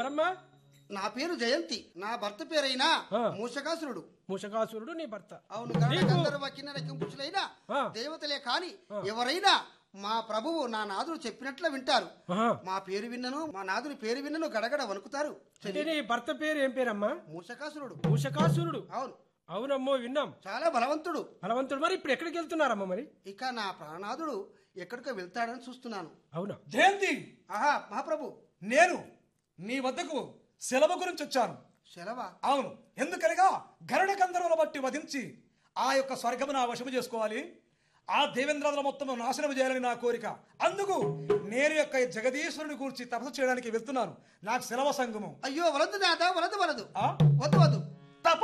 ఎవరమ్మా నా పేరు జయంతి నా భర్త పేరైనా ఆ. మూషకాసురుడు మూషకాసురుడు నీ భర్త అవును గరుడ గంధర్వ కిన్నెర కింపుచులైన ఆ. దేవతలే కాని ఎవరైనా మా ప్రభువు నా నాదుడు చెప్పినట్లు వింటారు ఆహా. మా పేరు విన్నను మా నాదుని పేరు విన్నను గడగడ వణుకుతారు అంటే నీ భర్త పేరు ఏం పేరమ్మా మూషకాసురుడు మూషకాసురుడు అవును అవునమ్మో విన్నాం చాలా బలవంతుడు బలవంతుడు మరి ఇప్పుడు ఎక్కడికి వెళ్తున్నారమ్మా మరి ఇక నా ప్రాణనాథుడు ఎక్కడికో వెళ్తాడని చూస్తున్నాను అవునా జయంతి ఆహా మహాప్రభు నేను నీ వద్దకు సెలవు గురించి వచ్చాను సెలవా అవును ఎందుకనగా గరుడ గంధర్వుల బట్టి వధించి ఆ యొక్క స్వర్గము నా వశము చేసుకోవాలి ఆ దేవేంద్రాదుల మొత్తం నాశనం చేయాలని నా కోరిక అందుకు నేను యొక్క జగదీశ్వరుని కూర్చి తపస్సు చేయడానికి వెళ్తున్నాను నాకు సెలవు సంగము అయ్యో వలదు నాదా వలదు వలదు ఆ? వద్దు వద్దు